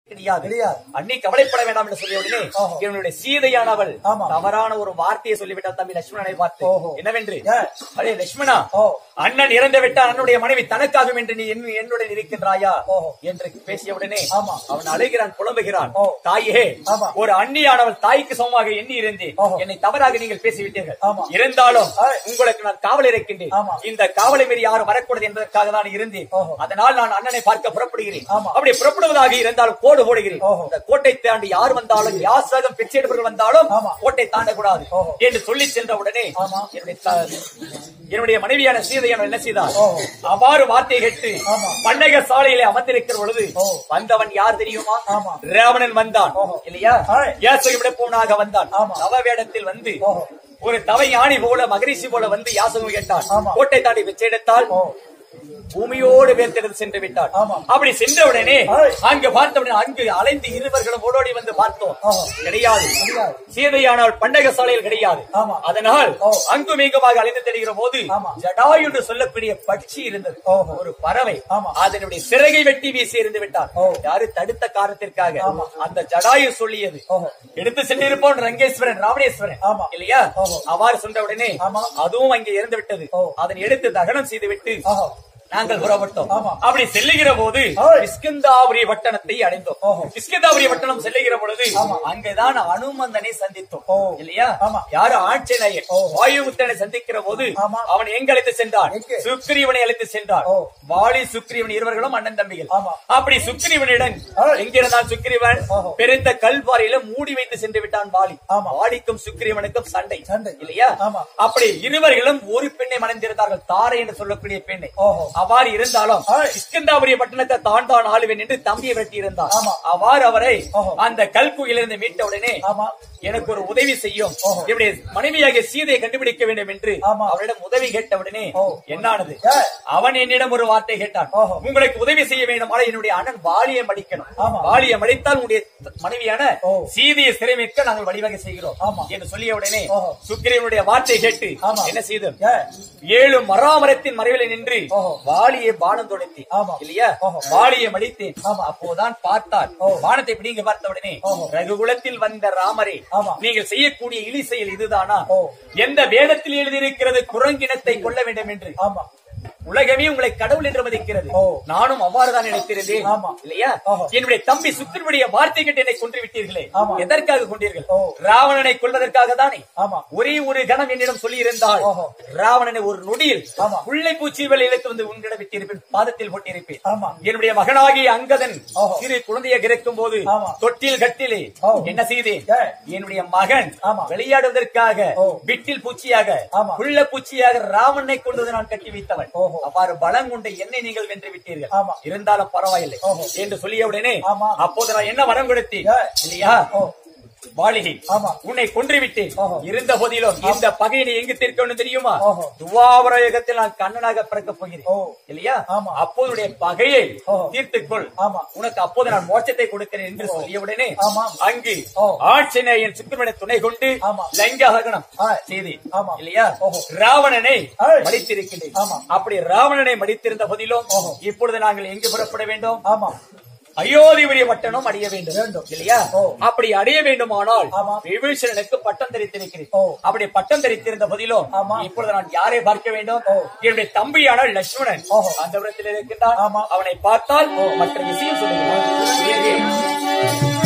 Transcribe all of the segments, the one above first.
கிடையாது கிடையாது. அண்ணி கவலைப்பட வேண்டாம் என்று சொல்லிய உடனே ஓஹோ. என்னுடைய சீதையானவள் ஆமா. தவறான ஒரு வார்த்தையை சொல்லிவிட்டால் தம்பி லட்சுமணனை பார்த்து ஓஹோ. என்னவென்று ஏன்? அடே லட்சுமணா ஓ. அண்ணன் இறந்து விட்டால் அண்ணனுடைய மனைவி தனக்காகும் என்று நீ என்- என்னுடன் இருக்கின்றாயா ஓஹோ. என்று பேசிய உடனே ஆமா. அவன் அழுகிறான் புலம்புகிறான் ஓ. தாயே ஆமா. ஒரு அண்ணியானவள் தாய்க்கு சமமாக எண்ணி இருந்தேன் ஓஹோ. என்னை தவறாக நீங்கள் பேசிவிட்டீர்கள் ஆமா. இருந்தாலும் ஆய். உங்களுக்கு நான் காவல் இருக்கின்றேன் ஆமா. இந்த காவலை மீறி யாரும் வரக்கூடாது என்பதற்காக தான் இருந்தேன் ஓஹோ. அதனால் நான் அண்ணனை பார்க்க புறப்படுகிறேன் ஆமா. அப்படி புறப்படுவதாக இருந்தால் கோடு போடுகிறேன் ஓஹோ. இந்த கோட்டை தாண்டி யார் வந்தாலும் யாசகம் பிச்சையிடுபவர்கள் வந்தாலும் ஆமா. கோட்டை தாண்டக்கூடாது ஓஹோ. என்று சொல்லி சென்ற உடனே ஆமா. என்னுடைய த- என்னுடைய மனைவியான சீதையான என்ன செய்தார் ஓஹோ. அவ்வாறு வார்த்தை கேட்டு ஆமா. பண்டக சாலையிலே அமர்ந்திருக்கிற பொழுது ஓ. வந்தவன் யார் தெரியுமா ஆமா. ராவணன் வந்தான் ஓஹோ. இல்லையா ஆய். யாசகம் விடப்போனாக வந்தான் ஆமா. நவ வேடத்தில் வந்து ஓஹோ. ஒரு தவை யானை போல மகரிஷி போல வந்து யாசகம் கேட்டான் ஆமா. கோட்டை தாண்டி பிச்சை எடுத்தால் ஓ. பூமியோடு வேர்த்தெடுத்து சென்று விட்டார் ஆமா. அப்படி சென்ற உடனே ஆய். அங்கு பார்த்தவுடனே அங்கு அலைந்து இருவர்களும் ஓடோடி வந்து பார்த்தோம் ஆஹா. கிடையாது கிடையாது. சீதையானால் பண்டக சாலையில் கிடையாது ஆமா. அதனால் ஓ. அங்கும் இங்குமாக அலைந்து தெரிகிற போது ஆமா. ஜடாயு என்று சொல்லக்கூடிய பட்சி இருந்தது ஓஹோ. ஒரு பறவை ஆமா. அதனுடைய சிறகை வெட்டி வீசி இருந்து விட்டார் ஓ. யாரு தடுத்த காரணத்திற்காக ஆமா. அந்த ஜடாயு சொல்லியது ஓஹோ. எடுத்து சென்றிருப்போம் ரங்கேஸ்வரன் ராவணேஸ்வரன் ஆமா. இல்லையா ஓஹோ. அவ்வாறு சொன்ன உடனே ஆமா. அதுவும் அங்கே இறந்து விட்டது ஓ. அதனை எடுத்து தகனம் செய்து விட்டு ஆஹா. நாங்கள் புறப்பட்டோம் ஆமா. அப்படி செல்லுகிற போது ஓய். கிஷ்கிந்தாபுரி வட்டணத்தை அடைந்தோம் ஓஹோ. கிஷ்கிந்தாபுரி வட்டணம் செல்லுகிற பொழுது ஆமா. அங்கேதான் அனுமந்தனை சந்தித்தோம் ஓ. இல்லையா ஆமா. யாரு ஆட்சியர் ஓ. வாயுமுத்தனை சந்திக்கிற போது ஆமா. அவன் எங்க அழைத்து சென்றான் எங்கே? சுக்ரீவனை அழைத்து சென்றான் ஓ. வாலி சுக்ரீவன் இருவர்களும் அண்ணன் தம்பிகள் ஆமா. அப்படி சுக்ரீவனிடம் ஓய். எங்கிருந்தான் சுக்ரீவன் ஓஹோ. பெருத்த கல்வாரியில மூடி வைத்து சென்று விட்டான் வாலி ஆமா. வாலிக்கும் சுக்ரீவனுக்கும் சண்டை சண்டை. இல்லையா ஆமா. அப்படி இருவர்களும் ஒரு பெண்ணை மணந்திருந்தார்கள் தாரை என்று சொல்லக்கூடிய பெண்ணை ஓஹோ. அவ்வாறு இருந்தாலும் ஆய். கிஷ்கிந்தாபுரிய பட்டணத்தை தான் தான் ஆளுவேன் என்று தம்பியை வெட்டி இருந்தார் ஆமா. அவ்வாறு அவரை ஓஹோ. அந்த கல்குயிலிருந்து மீட்ட உடனே ஆமா. எனக்கு ஒரு உதவி செய்யும் ஓஹோ. என்னுடைய மனைவியாகிய சீதையை கண்டுபிடிக்க வேண்டும் என்று ஆமா. அவரிடம் உதவி கேட்ட உடனே ஓ. என்னானது ஏ. அவன் என்னிடம் ஒரு வார்த்தை கேட்டான் ஓஹோ. உங்களுக்கு உதவி செய்ய வேண்டும் ஆனால் என்னுடைய அண்ணன் வாலியை மடிக்கணும் ஆமா. வாலியை மடித்தால் உங்களுடைய மனைவியான ஓ. சீதையை சிறைமிக்க நாங்கள் வழிவகை செய்கிறோம் ஆமா. என்று சொல்லிய உடனே ஓஹோ. சுக்கிரவனுடைய வார்த்தை கேட்டு ஆமா. என்ன செய்தோம் ஏ. ஏழு மராமரத்தின் மறைவில் நின்று ஓஹோ. வாலியை பானம் தொடுத்தேன் ஆமா. இல்லையா ஓஹோ. வாலியை மடித்தேன் ஆமா. அப்போதான் பார்த்தால் ஓ. பானத்தை பிடிங்க பார்த்த உடனே ஓஹோ. ரகுகுலத்தில் வந்த ராமரே ஆமா. நீங்கள் செய்யக்கூடிய இழி செயல் இதுதானா ஓ. எந்த வேதத்தில் எழுதியிருக்கிறது குரங்கினத்தை கொல்ல வேண்டும் என்று ஆமா. உலகமே உங்களை கடவுள் என்று மதிக்கிறது ஓ. நானும் அவ்வாறுதான் நினைத்திருந்தேன் ஆமா. இல்லையா ஓஹோ. என்னுடைய தம்பி சுக்கிரனுடைய வார்த்தை கேட்டு என்னை கொன்று விட்டீர்களே ஆமா. எதற்காக கொண்டீர்கள் ஓ. ராவணனை கொல்வதற்காக தானே ஆமா. ஒரே ஒரு கணம் என்னிடம் சொல்லி இருந்தால் ஓஹோ. ராவணனை ஒரு நொடியில் ஆமா. புள்ளை பூச்சிகள் இழுத்து வந்து உன்னிடம் விட்டிருப்பேன் பாதத்தில் போட்டிருப்பேன் ஆமா. என்னுடைய மகனாகிய அங்கதன் ஓஹோ. சிறு குழந்தையாக இருக்கும் போது ஆமா. தொட்டில் கட்டிலே ஓ. என்ன செய்தேன் ஏ. என்னுடைய மகன் ஆமா. விளையாடுவதற்காக ஓ. விட்டில் பூச்சியாக ஆமா. புள்ள பூச்சியாக ராவணனை கொண்டு வந்து நான் கட்டி வைத்தவன் ஓஹோ. அவ்வாறு பலம் கொண்ட என்னை நீங்கள் வென்று விட்டீர்கள் ஆமா. இருந்தாலும் பரவாயில்லை ஓஹோ. என்று சொல்லிய உடனே ஆமா. அப்போது நான் என்ன வரம் கொடுத்தேன் ஏ. இல்லையா ஓ. வாலிகை ஆமா. உன்னை கொன்று விட்டேன் ஓஹோ. இருந்த போதிலும் இந்த பகையினை எங்கு தீர்க்கணும் தெரியுமா ஓஹோ. துவாபரயுகத்தில் நான் கண்ணனாக பிறக்கப் போகிறேன் ஓ. இல்லையா ஆமா. அப்போதுடைய பகையை ஓஹோ. தீர்த்துக்கொள் ஆமா. உனக்கு அப்போது நான் மோட்சத்தை கொடுக்கிறேன் என்று சொல்லிய உடனே ஆமா. அங்கு ஓ. ஆட்சியன் சுக்கிரமனை துணை கொண்டு ஆமா. லங்கஹகனம் ஆய். செய்தி ஆமா. இல்லையா ஓஹோ. ராவணனை ஆய். மடித்திருக்கிறேன் ஆமா. அப்படி ராவணனை மடித்திருந்த போதிலும் ஓஹோ. இப்பொழுது நாங்கள் எங்கு புறப்பட வேண்டும் ஆமா. அயோத்திபுரிய பட்டணம் அடைய வேண்டும் வேண்டும். இல்லையா ஓ. அப்படி அடைய வேண்டுமானால் ஆமா. விபீஷணனுக்கு பட்டம் தரித்திருக்கிறேன் ஓ. அப்படி பட்டம் தரித்திருந்த போதிலும் ஆமா. இப்பொழுது நான் யாரை பார்க்க வேண்டும் ஓ. என்னுடைய தம்பியான லட்சுமணன் ஓஹோ. அந்த இடத்தில் இருக்கின்றான் ஆமா. அவனை பார்த்தால் மற்ற விஷயம் சொல்லுகிறான்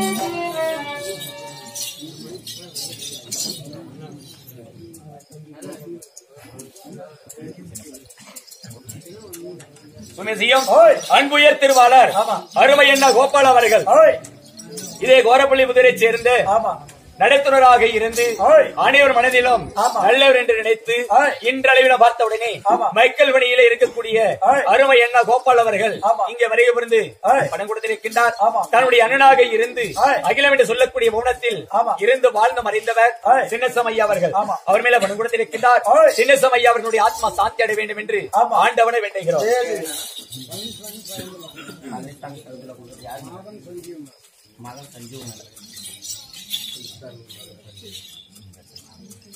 சுமேசியம் ஓய். அன்புயர் திருவாளர் ஆமா. அருமை என்ன கோபால் அவர்கள் ஓய். இதே கோரப்பள்ளி புதிரை சேர்ந்து ஆமா. நடத்துனராக இருந்து ஓய். அனைவர் மனதிலும் ஆமா. நல்லவர் என்று நினைத்து ஓய். இன்றளவில் பார்த்த உடனே ஆமா. மைக்கேல் வணியில இருக்கக்கூடிய ஓய். அருமை அண்ணா கோபால் அவர்கள் ஆமா. இங்க வருகை புரிந்து ஓய். பணம் கொடுத்திருக்கின்றார் ஆமா. தன்னுடைய அண்ணனாக இருந்து ஓய். அகிலம் என்று சொல்லக்கூடிய மௌனத்தில் ஆமா. இருந்து வாழ்ந்து மறைந்தவர் ஓய். சின்னசமையா அவர்கள் ஆமா. அவர் மேல பணம் கொடுத்திருக்கின்றார் ஓய். சின்னசமையா அவர்களுடைய ஆத்மா சாந்தி அடைய வேண்டும் என்று ஆமா. ஆண்டவனை வேண்டுகிறோம் சரி.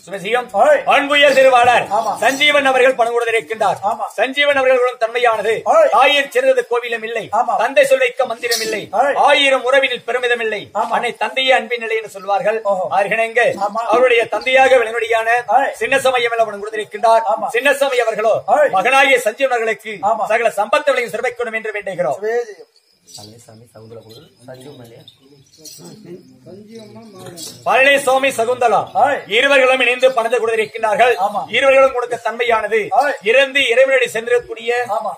சுமசியம் ஓய். அன்புயர் திருவாளர் ஆமா. சஞ்சீவன் அவர்கள் பணம் கொடுத்திருக்கின்றார் ஆமா. சஞ்சீவன் அவர்களும் தன்மையானது ஓய். ஆயிரம் சிறந்தது கோவிலும் இல்லை ஆமா. தந்தை சொல்லிக்க மந்திரம் இல்லை ஓய். ஆயிரம் உறவினில் பெருமிதம் இல்லை ஆமா. அன்னை தந்தையே அன்பின் நிலை என்று சொல்வார்கள் ஓஹோ. ஆர்கனங்க ஆமா. அவருடைய தந்தையாக விளங்குடியான ஓய். சின்னசமயம் பணம் கொடுத்திருக்கின்றார் ஆமா. சின்னசமய அவர்களோ ஓய். மகனாகிய சஞ்சீவன் அவர்களுக்கு ஆமா. சகல சம்பத்துகளையும் சிறப்பிக்கணும் என்று வேண்டுகிறோம் சுவேஜயம் பழனிசாமி சகுந்தலா ஓய். இருவர்களும் இணைந்து பணத்தை கொடுத்திருக்கிறார்கள் ஆமா. இருவர்களும் கொடுக்க தன்மையானது ஓய். இறந்து இறைவனடி சென்றக்கூடிய ஆமா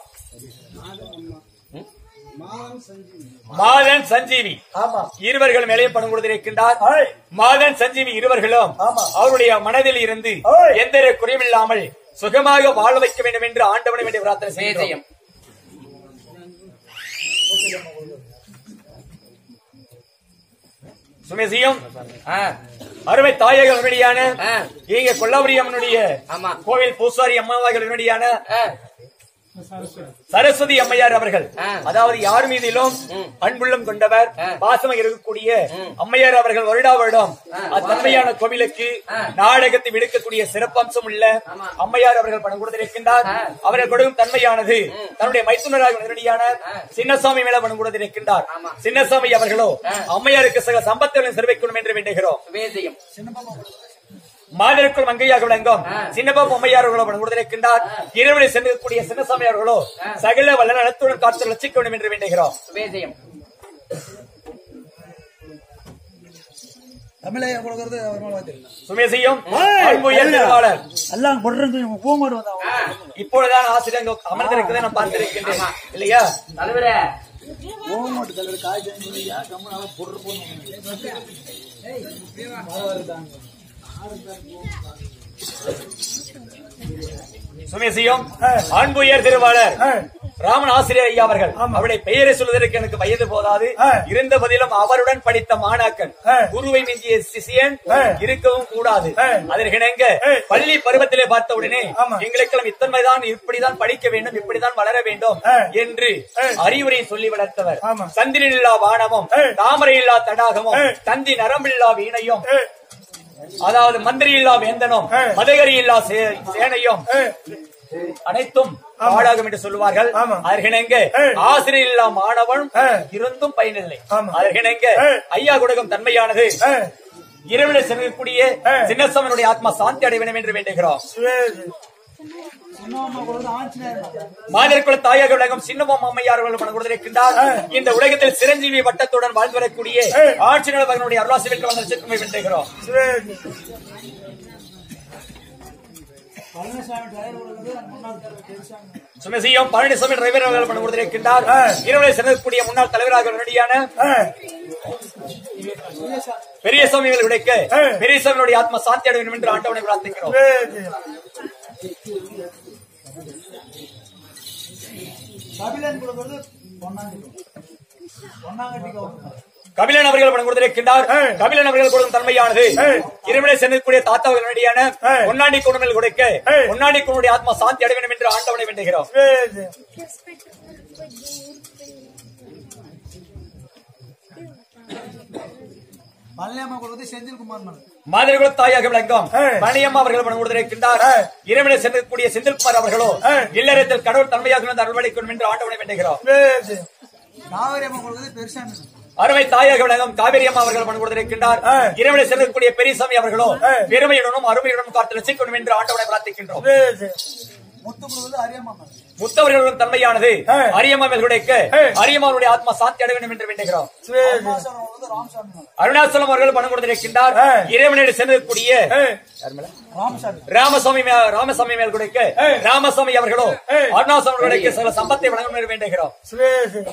மாதன் சஞ்சீவி ஆமா இருவர்கள் மேலேயும் பணம் கொடுத்திருக்கின்றார் ஓய். மாதன் சஞ்சீவி இருவர்களும் ஆமா. அவருடைய மனதில் இருந்து ஓய். எந்த குறைவில்லாமல் சுகமாக வாழ வைக்க வேண்டும் என்று ஆண்டவனை வேண்டிய பிரார்த்தனை செய்கிறோம் சுமேசியும் அருமை தாயக உடனடியான ஆ. இங்க கொல்லாபுரி அம்மனுடைய ஆமா. கோவில் பூசாரி அம்மாவார்கள் உடனடியான சரஸ்வதி அம்மையார் அவர்கள் ஆ. அதாவது யார் மீதிலும் அன்புள்ளம் கொண்டவர் ஆ. பாசமாக இருக்கக்கூடிய அம்மையார் அவர்கள் வருடா வருடம் அத்தன்மையான கோவிலுக்கு நாடகத்தை விடுக்கக்கூடிய சிறப்பம்சம் உள்ள ஆமா. அம்மையார் அவர்கள் பணம் கொடுத்திருக்கின்றார் ஆ. அவர்கள் கொடுக்கும் தன்மையானது தன்னுடைய மைத்துனராக நேரடியான சின்னசாமி மேல பணம் கொடுத்திருக்கின்றார் ஆமா. சின்னசாமி அவர்களோ அம்மையாருக்கு சக சம்பத்துகளை சிறப்பிக்கணும் என்று வேண்டுகிறோம் வேதியம் மாதருக்குள் மங்கையாக விளங்கும் ஆ. சின்னபாபு அம்மையார் அவர்களோ பணம் கொடுத்திருக்கின்றார் இருவரை சென்றக்கூடிய சின்னசாமி அவர்களோ சகல வல்ல நலத்துடன் காத்து ரசிக்க வேண்டும் என்று வேண்டுகிறோம் வேதியம் தமிழை கொடுக்கறது அவர் மேல வந்துருக்கு சுமேசியும் அன்புயர் திருவாளர் எல்லாம் கொடுறது பூமாடு வந்தா இப்பொழுதுதான் ஆசிரியர் அங்கு அமர்ந்திருக்கிறதை நான் பார்த்திருக்கின்றேன் இல்லையா தலைவரே பூமாட்டு தலைவர் காய் செஞ்சு கம்மனால பொருள் போகணும் சுமேசியும் அன்புயர் திருவாளர் ஆ. ராமன் ஆசிரியர் ஐயா அவர்கள் அவருடைய பெயரை சொல்வதற்கு எனக்கு வயது போதாது ஆ. இருந்த போதிலும் அவருடன் படித்த மாணாக்கன் ஆ. குருவை மிஞ்சிய சிசியன் ஆ. இருக்கவும் கூடாது ஆ. அதற்கிணங்க ஆ. பள்ளி பருவத்திலே பார்த்த உடனே ஆமா. எங்களுக்கெல்லாம் இத்தன்மைதான் இப்படிதான் படிக்க வேண்டும் இப்படிதான் வளர வேண்டும் ஆ. என்று ஆ. அறிவுரை சொல்லி வளர்த்தவர் ஆமா. சந்திரன் இல்லா வானமும் ஆ. தாமரை இல்லா தடாகமும் ஆ. தந்தி நரம்பில்லா வீணையும் ஏ, அதாவது மந்திரி இல்லா வேந்தனும் ஆ. மதகரி இல்லா சே- சேனையும் ஏ, அனைத்தும் பாடாகும் என்று சொல்லுவார்கள் ஆமா. அதற்கிணங்க ஏ. ஆசிரியர் இல்லா மாணவன் ஏ. இருந்தும் பயனில்லை ஆமா. அதற்கிணங்க ஏ. ஐயா கொடுக்கும் தன்மையானது ஏ, இரவில செல்லக்கூடிய ஏ. சின்னசமனுடைய ஆத்மா சாந்தி அடைய வேண்டும் என்று வேண்டுகிறோம் சுவேஜயம் சின்னம்மா கொடுத்து ஆஞ்சநேயர் மாதர்குல தாயாக விளங்கும் சின்னமம் அம்மையார் அவர்கள் பணம் கொடுத்திருக்கின்றார் ஏ. இந்த உலகத்தில் சிரஞ்சீவி வட்டத்துடன் வாழ்ந்து வரக்கூடிய ஏ. ஆட்சி நிலவகனுடைய அருளாசி வெற்றி வந்த சிற்குமை வேண்டுகிறோம் சுவேஜயம் பழனிசாமி டிரைவர் கொடுக்குறது முன்னாள் தலைவர் பெருசாமி சுமசியம் பழனிசாமி டிரைவர் அவர்கள் பணம் கொடுத்திருக்கின்றார் ஏ. இரவில செல்லக்கூடிய முன்னாள் தலைவராக நடியான ஏ, பெரியசாமி அவர்கள் உடைக்க ஏ. பெரியசாமியுடைய ஆத்மா சாந்தி அடைய வேண்டும் என்று ஆண்டவனை பிரார்த்திக்கிறோம் சுவேஜயம் கபிலன் கொடுக்குறது பொன்னாங்கட்டி பொன்னாங்கட்டி கவுண்டர் கபிலன் அவர்கள் பணம் கொடுத்திருக்கின்றார் ஏ. கபிலன் அவர்கள் கொடுக்கும் தன்மையானது ஏ. இரவிலே செல்லக்கூடிய தாத்தாவுகள் நடியான ஏ. பொன்னாண்டி குடும்பல் கொடுக்க ஏ. பொன்னாண்டி குடும்படைய ஆத்மா சாந்தி அடைய வேண்டும் என்று ஆண்டவனை வேண்டுகிறோம் சுவேஜயம் பழனியம்மா கொடுக்குறது செந்தில்குமார் மனு மாதிரிகுல தாயாக விளங்கும் ஏ. பழனியம்மா அவர்கள் பணம் கொடுத்திருக்கின்றார் ஏ. இரவிலே செல்லக்கூடிய செந்தில்குமார் அவர்களோ ஏ. இல்லறத்தில் கடவுள் தன்மையாக இருந்து அருள்வளிக்கணும் என்று ஆண்டவனை வேண்டுகிறோம் சுவேஜயம் காவிரி அம்மா கொடுக்குறது பெருசாமி அருமை தாயாக விளங்கும் காவேரி அம்மா அவர்கள் பணம் கொடுத்திருக்கின்றார் ஏ. இரவிலே செல்லக்கூடிய பெரியசாமி அவர்களோ ஏ. பெருமையுடனும் அருமையுடனும் காத்து ரசிக்கணும் என்று ஆண்டவனை பிரார்த்திக்கின்றோம் சுவேஜயம் முத்து கொடுக்குறது அரியம்மா மனு முத்தவர்களும் தன்மையானது ஏ. அரியம்மா மேல்குடைக்க ஏ. அரியம்மாவுடைய ஆத்மா சாந்தி அடைய வேண்டும் என்று வேண்டுகிறோம் சுவேஜயம் ராமசாமி மனு அருணாச்சலம் அவர்கள் பணம் கொடுத்திருக்கின்றார் ஏ. இறைவனிடம் செல்லக்கூடிய ஏ, ராமசாமி ராமசாமி மே- ராமசாமி மேல் கொடுக்க ஏ. ராமசாமி அவர்களோ ஏ. அருணாசலம் அவர்களுக்கு சில சம்பத்தை வழங்கும் என்று வேண்டுகிறோம் சுவேஜயம்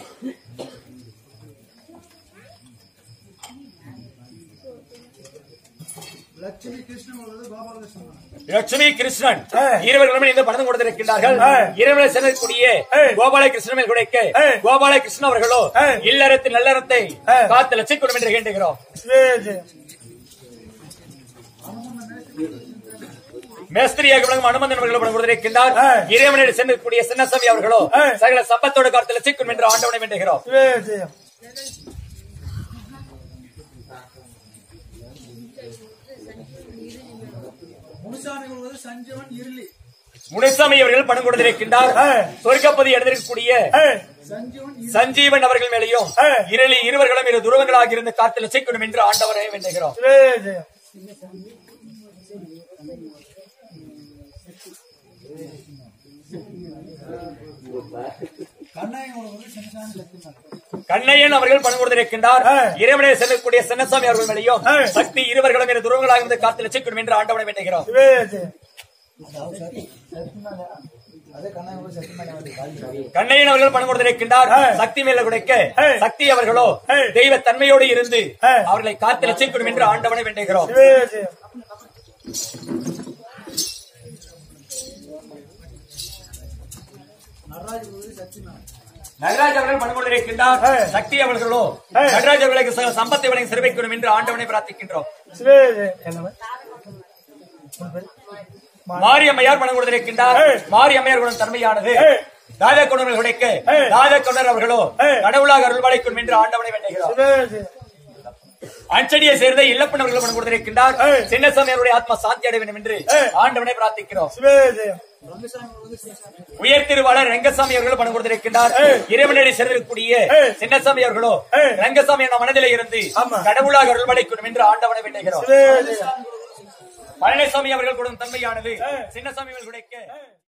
லட்சுமி கிருஷ்ணன் கொடுக்குறது கோபாலகிருஷ்ணன் மனு லட்சுமி கிருஷ்ணன் ஏ. இருவர்களும் இந்த பணம் கொடுத்திருக்கின்றார்கள் ஏ. இரவில செல்லக்கூடிய ஏ. கோபாலகிருஷ்ணன் மேல் குடைக்க ஏ. கோபாலகிருஷ்ணன் அவர்களோ ஏ. இல்லறத்து நல்லறத்தை ஏ. காத்து லட்சிக்கணும் என்று கேட்டுகிறோம் சுவேஜயம் மேஸ்திரியாக விளங்கும் அனுமந்தன் அவர்கள் பணம் கொடுத்திருக்கின்றார் ஏ. இறைவனிடம் செல்லக்கூடிய சின்னசாமி அவர்களோ ஏ. சகல சம்பத்தோடு காத்து லட்சிக்கணும் என்று ஆண்டவனை வேண்டுகிறோம் சுவேஜயம் முனுசாமி கொடுவது சஞ்சீவன் இருளி முனுசாமி அவர்கள் பணம் கொடுத்திருக்கின்றார் சொர்க்கப்பதி எழுதிருக்கக்கூடிய சஞ்சீவன் இருளி. சஞ்சீவன் அவர்கள் மேலேயும் இரளி இருவர்களும் இரு துருவங்களாக இருந்து காத்தில் செய்யணும் என்று ஆண்டவரை வேண்டுகிறோம் கண்ணாயன் கொடுவது சின்னசாமி லட்சுமணன் கண்ணையன் அவர்கள் பணம் கொடுத்திருக்கின்றார் இறைவனை செல்லக்கூடிய சின்னசாமி அவர்கள் மேலேயும் சக்தி இருவர்களும் இரு துருவங்களாக இருந்து காத்தில் செய்யணும் என்று ஆண்டவனை வேண்டுகிறோம் அதே கண்ணாயன் கொடுவது சத்தியமான வந்து காலி கண்ணையன் அவர்கள் பணம் கொடுத்திருக்கின்றார் சக்தி மேல குடைக்க சக்தி அவர்களோ தெய்வ தன்மையோடு இருந்து அவர்களை காத்து ரசிக்கணும் என்று ஆண்டவனை வேண்டுகிறோம் நடராஜ் கொடுவது சத்தியமான நடராஜ் அவர்கள் பணம் கொடுத்திருக்கின்றார் சக்தி அவர்களோ நடராஜ் அவர்களுக்கு ச- சம்பத்தை வழங்கி சிறப்பிக்கணும் என்று ஆண்டவனை பிரார்த்திக்கின்றோம் மாரியம்மையார் பணம் கொடுத்திருக்கின்றார் மாரியம்மையார் குணம் தன்மையானது ராஜா கொண்டர்கள் உடைக்க ராஜா கொண்டர் அவர்களோ கடவுளாக அருள்வாளைக்கணும் என்று ஆண்டவனை வேண்டுகிறோம் அஞ்சடியை சேர்ந்த இல்லப்பன் அவர்கள் பணம் கொடுத்திருக்கின்றார் சின்னசாமி அவருடைய ஆத்மா சாந்தி அடைய வேண்டும் என்று ஆண்டவனை பிரார்த்திக்கிறோம் ரங்கசாமி கொடுவது சின்னசாமி உயர் திருவாளர் ரங்கசாமி அவர்கள் பணம் கொடுத்திருக்கின்றார் இறைவனடி சேர்ந்திருக்கக்கூடிய சின்னசாமி அவர்களோ ரங்கசாமி என்ற மனதிலே இருந்து கடவுளாக அருள்வளைக்கணும் என்று ஆண்டவனை வேண்டுகிறோம் பழனிசாமி அவர்கள் கொடுக்கும் தன்மையானது சின்னசாமி அவர்கள் உடைக்க